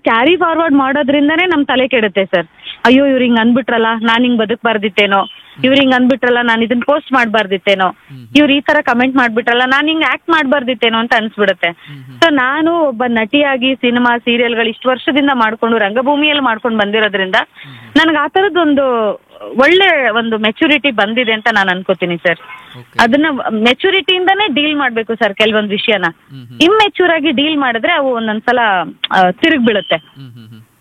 Carry forward ಮಾಡೋದ್ರಿಂದನೇ ನಮ್ ತಲೆ ಕೆಡುತ್ತೆ sir ಅಯ್ಯೋ ಇವ್ರು ಹಿಂಗ್ ಅಂದ್ಬಿಟ್ರಲ್ಲ ನಾನ್ ಹಿಂಗ್ ಬದುಕ್ಬಾರ್ದಿತ್ತೇನೋ ಇವ್ರು ಹಿಂಗ್ ಅಂದ್ಬಿಟ್ರಲ್ಲ ನಾನು ಇದನ್ನ ಪೋಸ್ಟ್ ಮಾಡ್ಬಾರ್ದಿತ್ತೇನೋ ಇವ್ರು ಈ ತರ ಕಮೆಂಟ್ ಮಾಡ್ಬಿಟ್ರಲ್ಲ ನಾನ್ ಹಿಂಗ್ ಆಕ್ಟ್ ಮಾಡ್ಬಾರ್ದಿತ್ತೇನೋ ಅಂತ ಅನ್ಸ್ಬಿಡುತ್ತೆ ಸೊ ನಾನು ಒಬ್ಬ ನಟಿಯಾಗಿ ಸಿನಿಮಾ ಸೀರಿಯಲ್ಗಳು ಇಷ್ಟು ವರ್ಷದಿಂದ ಮಾಡ್ಕೊಂಡು ರಂಗಭೂಮಿಯಲ್ಲಿ ಮಾಡ್ಕೊಂಡು ಬಂದಿರೋದ್ರಿಂದ ನನಗೆ ಆ ಥರದ್ದೊಂದು ಒಳ್ಳೆ ಒಂದು ಮೆಚುರಿಟಿ ಬಂದಿದೆ ಅಂತ ನಾನು ಅನ್ಕೋತೀನಿ ಸರ್ ಓಕೆ ಅದನ್ನ ಮೆಚುರಿಟಿಯಿಂದಾನೇ ಡೀಲ್ ಮಾಡ್ಬೇಕು ಸರ್ ಕೆಲವೊಂದು ವಿಷಯನ ಹ್ಮ್ ಹ್ಮ್ ಇಮ್ಮೆಚೂರ್ ಆಗಿ ಡೀಲ್ ಮಾಡಿದ್ರೆ ಅವು ಒಂದೊಂದ್ಸಲ ತಿರುಗಿ ಬೀಳುತ್ತೆ ಹ್ಮ್ ಹ್ಮ್ ಹ್ಮ್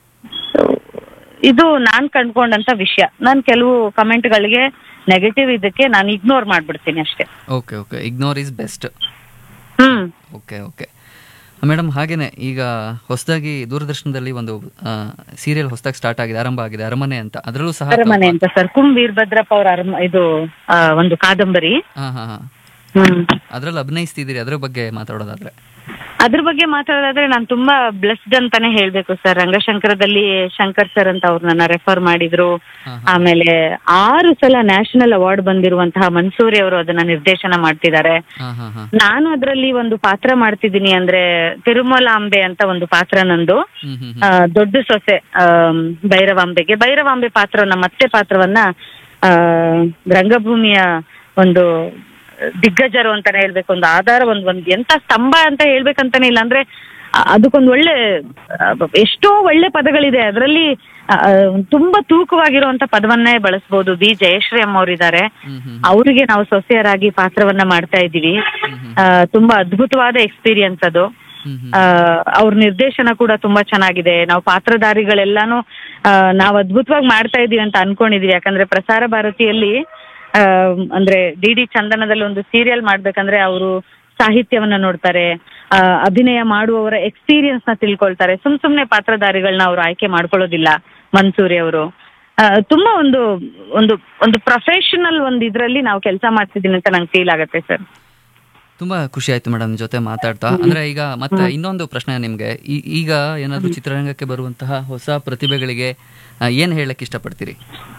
ಇದು ನಾನ್ ಕಂಡ್ಕೊಂಡಂತ ವಿಷಯ ನಾನು ಕೆಲವು ಕಮೆಂಟ್ಗಳಿಗೆ ನೆಗೆಟಿವ್ ಇದಕ್ಕೆ ನಾನು ಇಗ್ನೋರ್ ಮಾಡ್ಬಿಡ್ತೀನಿ ಅಷ್ಟೇ okay okay ignore is best hmm okay okay madam ಹಾಗೇನೆ ಈಗ ಹೊಸದಾಗಿ ದೂರದರ್ಶನದಲ್ಲಿ ಒಂದು ಸೀರಿಯಲ್ ಹೊಸದಾಗಿ ಸ್ಟಾರ್ಟ್ ಆಗಿದೆ ಆರಂಭ ಆಗಿದೆ ಅರಮನೆ ಅಂತ ಅದರಲ್ಲೂ ಸಹ ಅರಮನೆ ಅಂತ ಸರ್ ಕುಂ ವೀರಭದ್ರಪ್ಪ ಅವ್ರ ಅರಮ ಇದು ಆ, ಒಂದು ಕಾದಂಬರಿ ಹಾ ಹಾ ಹಾ ಹ್ಮ್ ಅದ್ರಲ್ಲಿ ಅಭಿನಯಿಸ್ತಿದ್ದೀರಿ ಅದ್ರ ಬಗ್ಗೆ ಮಾತಾಡೋದಾದ್ರೆ ಅದ್ರ ಬಗ್ಗೆ ಮಾತಾಡೋದಾದ್ರೆ ನಾನು ತುಂಬಾ ಬ್ಲೆಸ್ಡ್ ಅಂತಾನೆ ಹೇಳ್ಬೇಕು ಸರ್ ರಂಗಶಂಕರದಲ್ಲಿ ಶಂಕರ್ ಸರ್ ಅಂತ ಅವ್ರು ನನ್ನ ರೆಫರ್ ಮಾಡಿದ್ರು ಹಾ, ಆಮೇಲೆ ಆರು ಸಲ ನ್ಯಾಷನಲ್ ಅವಾರ್ಡ್ ಬಂದಿರುವಂತಹ ಮನ್ಸೂರಿ ಅವರು ಅದನ್ನ ನಿರ್ದೇಶನ ಮಾಡ್ತಿದ್ದಾರೆ ಹಾ ಹಾ ಹಾ ನಾನು ಅದರಲ್ಲಿ ಒಂದು ಪಾತ್ರ ಮಾಡ್ತಿದ್ದೀನಿ ಅಂದ್ರೆ ತಿರುಮಲಾಂಬೆ ಅಂತ ಒಂದು ಪಾತ್ರ ನಂದು ಹ್ಮ್ ಹ್ಮ್ ಆ, ದೊಡ್ಡ ಸೊಸೆ ಆಮ್, ಭೈರವಾಂಬೆಗೆ ಭೈರವಾಂಬೆ ಪಾತ್ರ ನಮ್ಮ ಅತ್ತೆ ಪಾತ್ರವನ್ನ ಆ, ರಂಗಭೂಮಿಯ ಒಂದು ದಿಗ್ಗಜರು ಅಂತಾನೆ ಹೇಳ್ಬೇಕು ಒಂದು ಆಧಾರ ಒಂದು ಒಂದು ಎಂತ ಸ್ತಂಭ ಅಂತ ಹೇಳ್ಬೇಕಂತಾನೆ ಇಲ್ಲ ಅಂದ್ರೆ ಆ, ಅದಕ್ಕೊಂದು ಒಳ್ಳೆ ಆ, ಎಷ್ಟೋ ಒಳ್ಳೆ ಪದಗಳಿದೆ ಅದರಲ್ಲಿ ತುಂಬಾ ತೂಕವಾಗಿರುವಂತ ಪದವನ್ನೇ ಬಳಸ್ಬೋದು ಬಿ ಜಯಶ್ರೀ ಅಮ್ಮ ಅವರಿದ್ದಾರೆ ಹ್ಮ್ ಹ್ಮ್ ಅವರಿಗೆ ನಾವು ಸೊಸೆಯರಾಗಿ ಪಾತ್ರವನ್ನ ಮಾಡ್ತಾ ಇದ್ದೀವಿ ಆ, ತುಂಬಾ ಅದ್ಭುತವಾದ ಎಕ್ಸ್ಪೀರಿಯನ್ಸ್ ಅದು ಹ್ಮ್ ಹ್ಮ್ ಆ, ಅವ್ರ ನಿರ್ದೇಶನ ಕೂಡ ತುಂಬಾ ಚೆನ್ನಾಗಿದೆ ನಾವು ಪಾತ್ರಧಾರಿಗಳೆಲ್ಲಾನು ಆ, ನಾವು ಅದ್ಭುತವಾಗಿ ಮಾಡ್ತಾ ಇದೀವಿ ಅಂತ ಅನ್ಕೊಂಡಿದೀವಿ ಯಾಕಂದ್ರೆ ಪ್ರಸಾರ ಭಾರತಿಯಲ್ಲಿ ಆ, ಅಂದ್ರೆ ಡಿ ಡಿ ಚಂದನದಲ್ಲಿ ಒಂದು ಸೀರಿಯಲ್ ಮಾಡ್ಬೇಕಂದ್ರೆ ಅವರು ಸಾಹಿತ್ಯವನ್ನ ನೋಡ್ತಾರೆ ಆ, ಅಭಿನಯ ಮಾಡುವವರ ಎಕ್ಸ್ಪೀರಿಯನ್ಸ್ ನ ತಿಳ್ಕೊಳ್ತಾರೆ ಸುಮ್ ಸುಮ್ನೆ ಪಾತ್ರಧಾರಿಗಳನ್ನ ಅವ್ರು ಆಯ್ಕೆ ಮಾಡ್ಕೊಳ್ಳೋದಿಲ್ಲ ಮನ್ಸೂರಿ ಅವರು ತುಂಬಾ ಒಂದು ಒಂದು ಒಂದು ಪ್ರೊಫೆಷನಲ್ ಒಂದು ಇದ್ರಲ್ಲಿ ನಾವು ಕೆಲಸ ಮಾಡ್ತಿದ್ದೀನಿ ಅಂತ ನಂಗೆ ಫೀಲ್ ಆಗತ್ತೆ ಸರ್ ತುಂಬಾ ಖುಷಿ ಆಯ್ತು ಮೇಡಮ್ ಜೊತೆ ಮಾತಾಡ್ತಾ ಅಂದ್ರೆ ಈಗ ಮತ್ತೆ ಇನ್ನೊಂದು ಪ್ರಶ್ನೆ ನಿಮ್ಗೆ ಈ- ಈಗ ಏನಾದ್ರು ಚಿತ್ರರಂಗಕ್ಕೆ ಬರುವಂತಹ ಹೊಸ ಪ್ರತಿಭೆಗಳಿಗೆ ಆ, ಏನ್ ಹೇಳಕ್ ಇಷ್ಟಪಡ್ತೀರಿ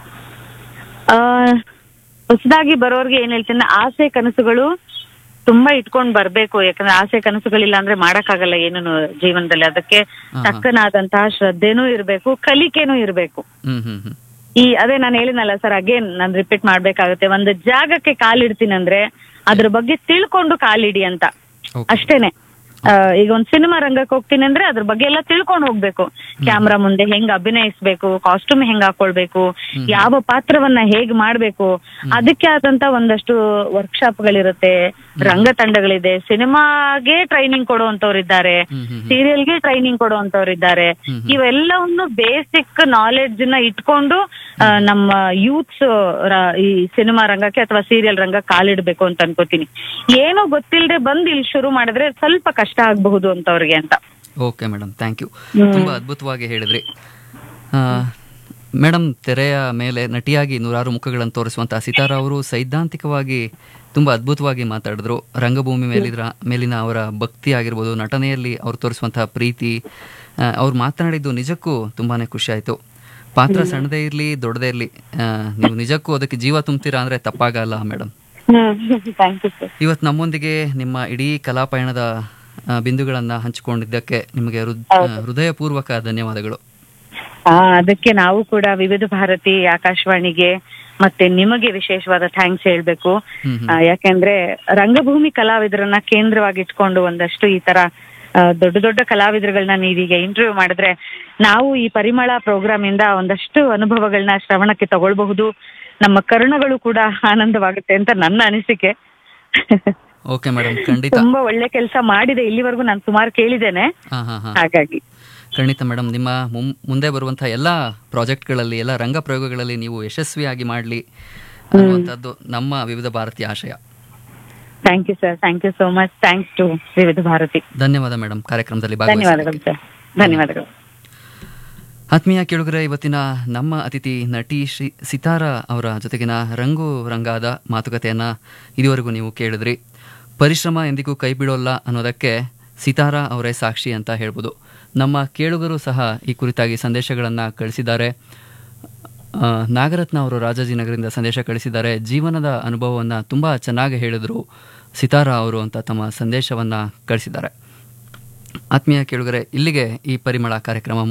ಆ, ಹೊಸದಾಗಿ ಬರೋರ್ಗೆ ಏನ್ ಹೇಳ್ತೀನಿ ಆಸೆ ಕನಸುಗಳು ತುಂಬಾ ಇಟ್ಕೊಂಡ್ ಬರ್ಬೇಕು ಯಾಕಂದ್ರೆ ಆಸೆ ಕನಸುಗಳಿಲ್ಲ ಅಂದ್ರೆ ಮಾಡಕ್ಕಾಗಲ್ಲ ಏನು ಜೀವನದಲ್ಲಿ ಅದಕ್ಕೆ ಹಾ. ತಕ್ಕನಾದಂತಹ ಶ್ರದ್ಧೆನೂ ಇರ್ಬೇಕು ಕಲಿಕೆನೂ ಇರ್ಬೇಕು ಹ್ಮ್ ಹ್ಮ್ ಹ್ಮ್ ಈ ಅದೇ ನಾನು ಹೇಳಿನಲ್ಲ ಸರ್ ಅಗೇನ್ ನಾನು ರಿಪೀಟ್ ಮಾಡ್ಬೇಕಾಗುತ್ತೆ ಒಂದು ಜಾಗಕ್ಕೆ ಕಾಲಿಡ್ತೀನಿ ಅಂದ್ರೆ ಅದ್ರ ಬಗ್ಗೆ ತಿಳ್ಕೊಂಡು ಕಾಲಿಡಿ ಅಂತ ಓಕೆ ಅಷ್ಟೇನೆ ಆ, ಈಗ ಒಂದ್ ಸಿನಿಮಾ ರಂಗಕ್ಕೆ ಹೋಗ್ತೀನಿ ಅಂದ್ರೆ ಅದ್ರ ಬಗ್ಗೆ ಎಲ್ಲ ತಿಳ್ಕೊಂಡು ಹೋಗ್ಬೇಕು ಕ್ಯಾಮ್ರಾ ಮುಂದೆ ಹೆಂಗ್ ಅಭಿನಯಿಸ್ಬೇಕು ಕಾಸ್ಟ್ಯೂಮ್ ಹೆಂಗ್ ಹಾಕೊಳ್ಬೇಕು ಯಾವ ಪಾತ್ರವನ್ನ ಹೇಗ್ ಮಾಡ್ಬೇಕು ಅದಕ್ಕೆ ಆದಂತ ಒಂದಷ್ಟು ವರ್ಕ್ಶಾಪ್ ಗಳಿರುತ್ತೆ ರಂಗ ತಂಡಗಳಿದೆ ಸಿನಿಮಾಗೆ ಟ್ರೈನಿಂಗ್ ಕೊಡುವಂತವ್ರಿದ್ದಾರೆ ಹ್ಮ್ ಹ್ಮ್ ಸೀರಿಯಲ್ಗೆ ಟ್ರೈನಿಂಗ್ ಕೊಡುವಂತವ್ರಿದ್ದಾರೆ ಇವೆಲ್ಲವನ್ನು ಬೇಸಿಕ್ ನಾಲೆಡ್ಜ್ ನ ಇಟ್ಕೊಂಡು ಆ, ನಮ್ಮ ಯೂತ್ಸ್ ಈ ಸಿನಿಮಾ ರಂಗಕ್ಕೆ ಅಥವಾ ಸೀರಿಯಲ್ ರಂಗ ಕಾಲಿಡ್ಬೇಕು ಅಂತ ಅನ್ಕೋತೀನಿ ಏನೋ ಗೊತ್ತಿಲ್ಲದೆ ಬಂದು ಇಲ್ಲಿ ಶುರು ಮಾಡಿದ್ರೆ ಸ್ವಲ್ಪ ಕಷ್ಟ ಆಗಬಹುದು ಅಂತ ಅವ್ರಿಗೆ ಅಂತ ಓಕೆ ಮೇಡಮ್ ಥ್ಯಾಂಕ್ ಯು ತುಂಬಾ ಅದ್ಭುತವಾಗಿ ಹೇಳಿದ್ರಿ ಮೇಡಮ್ ತೆರೆಯ ಮೇಲೆ ನಟಿಯಾಗಿ ನೂರಾರು ಮುಖಗಳನ್ನು ತೋರಿಸುವಂತಹ ಸಿತಾರ ಅವರು ಸೈದ್ಧಾಂತಿಕವಾಗಿ ತುಂಬಾ ಅದ್ಭುತವಾಗಿ ಮಾತಾಡಿದ್ರು ರಂಗಭೂಮಿ ಮೇಲಿದ್ರ ಮೇಲಿನ ಅವರ ಭಕ್ತಿ ಆಗಿರ್ಬೋದು ನಟನೆಯಲ್ಲಿ ಅವ್ರು ತೋರಿಸುವಂತಹ ಪ್ರೀತಿ ಆ, ಅವ್ರು ಮಾತನಾಡಿದ್ದು ನಿಜಕ್ಕೂ ತುಂಬಾನೇ ಖುಷಿ ಆಯ್ತು ಪಾತ್ರ ಸಣ್ಣದೇ ಇರಲಿ ದೊಡ್ಡದೇ ಇರಲಿ ನೀವು ನಿಜಕ್ಕೂ ಅದಕ್ಕೆ ಜೀವ ತುಂಬ್ತೀರಾ ಅಂದ್ರೆ ತಪ್ಪಾಗಲ್ಲ ಮೇಡಮ್ ಥ್ಯಾಂಕ್ ಯು ಸರ್ ಇವತ್ತು ನಮ್ಮೊಂದಿಗೆ ನಿಮ್ಮ ಇಡೀ ಕಲಾ ಪಯಣದ ಆ, ಬಿಂದುಗಳನ್ನ ಹಂಚಿಕೊಂಡಿದ್ದಕ್ಕೆ ನಿಮಗೆ ಹೃದ್- ಆ, ಹೃದಯಪೂರ್ವಕ ಧನ್ಯವಾದಗಳು ಆ, ಅದಕ್ಕೆ ನಾವು ಕೂಡ ವಿವಿಧ ಭಾರತಿ ಆಕಾಶವಾಣಿಗೆ ಮತ್ತೆ ನಿಮಗೆ ವಿಶೇಷವಾದ ಥ್ಯಾಂಕ್ಸ್ ಹೇಳ್ಬೇಕು ಹ್ಮ್ ಹ್ಮ್. ಆ, ಯಾಕೆಂದ್ರೆ ರಂಗಭೂಮಿ ಕಲಾವಿದರನ್ನ ಕೇಂದ್ರವಾಗಿ ಇಟ್ಕೊಂಡು ಒಂದಷ್ಟು ಈ ತರ ಆ, ದೊಡ್ಡ ದೊಡ್ಡ ಕಲಾವಿದರುಗಳನ್ನ ನೀವೀಗ ಇಂಟರ್ವ್ಯೂ ಮಾಡಿದ್ರೆ ನಾವು ಈ ಪರಿಮಳ ಪ್ರೋಗ್ರಾಮ್ ಇಂದ ಒಂದಷ್ಟು ಅನುಭವಗಳನ್ನ ಶ್ರವಣಕ್ಕೆ ತಗೊಳ್ಬಹುದು ನಮ್ಮ ಕರ್ಣಗಳು ಕೂಡ ಆನಂದವಾಗುತ್ತೆ ಅಂತ ನನ್ನ ಅನಿಸಿಕೆ ಓಕೆ ಮೇಡಮ್ ಖಂಡಿತ ತುಂಬಾ ಒಳ್ಳೆ ಕೆಲಸ ಮಾಡಿದೆ ಇಲ್ಲಿವರೆಗೂ ನಾನು ಸುಮಾರು ಕೇಳಿದ್ದೇನೆ ಹಾ ಹಾ ಹಾ ಹಾಗಾಗಿ ಖಂಡಿತ ಮೇಡಮ್ ನಿಮ್ಮ ಮುಂ- ಮುಂದೆ ಬರುವಂತಹ ಎಲ್ಲ ಪ್ರಾಜೆಕ್ಟ್ಗಳಲ್ಲಿ ಎಲ್ಲ ರಂಗ ಪ್ರಯೋಗಗಳಲ್ಲಿ ನೀವು ಯಶಸ್ವಿಯಾಗಿ ಮಾಡಲಿ ಅನ್ನುವಂಥದ್ದು ನಮ್ಮ ವಿವಿಧ ಭಾರತೀಯ ಆಶಯ thank you sir thank you so much thanks to Vividh Bharati ಧನ್ಯವಾದ ಮೇಡಮ್ ಕಾರ್ಯಕ್ರಮದಲ್ಲಿ ಭಾಗವಹಿಸಿ ಧನ್ಯವಾದಗಳು ಸರ್ ಧನ್ಯವಾದಗಳು ಆತ್ಮೀಯ ಕೇಳುಗರೆ ಇವತ್ತಿನ ನಮ್ಮ ಅತಿಥಿ ನಟಿ ಶ್ರೀ ಸಿತಾರ ಅವರ ಜೊತೆಗಿನ ರಂಗು ರಂಗಾದ ಮಾತುಕತೆಯನ್ನ ಇದುವರೆಗೂ ನೀವು ಕೇಳಿದ್ರಿ ಪರಿಶ್ರಮ ಎಂದಿಗೂ ಕೈ ಬಿಡೋಲ್ಲ ಅನ್ನೋದಕ್ಕೆ ಸಿತಾರ ಅವರೇ ಸಾಕ್ಷಿ ಅಂತ ಹೇಳ್ಬೋದು ನಮ್ಮ ಕೇಳುಗರು ಸಹ ಈ ಕುರಿತಾಗಿ ಸಂದೇಶಗಳನ್ನು ಕಳಿಸಿದ್ದಾರೆ ಆ, ನಾಗರತ್ನ ಅವರು ರಾಜಾಜಿನಗರದಿಂದ ಸಂದೇಶ ಕಳಿಸಿದ್ದಾರೆ ಜೀವನದ ಅನುಭವವನ್ನು ತುಂಬ ಚೆನ್ನಾಗಿ ಹೇಳಿದರು ಸಿತಾರ ಅವರು ಅಂತ ತಮ್ಮ ಸಂದೇಶವನ್ನು ಕಳಿಸಿದ್ದಾರೆ ಆತ್ಮೀಯ ಕೇಳುಗರೆ ಇಲ್ಲಿಗೆ ಈ ಪರಿಮಳ ಕಾರ್ಯಕ್ರಮ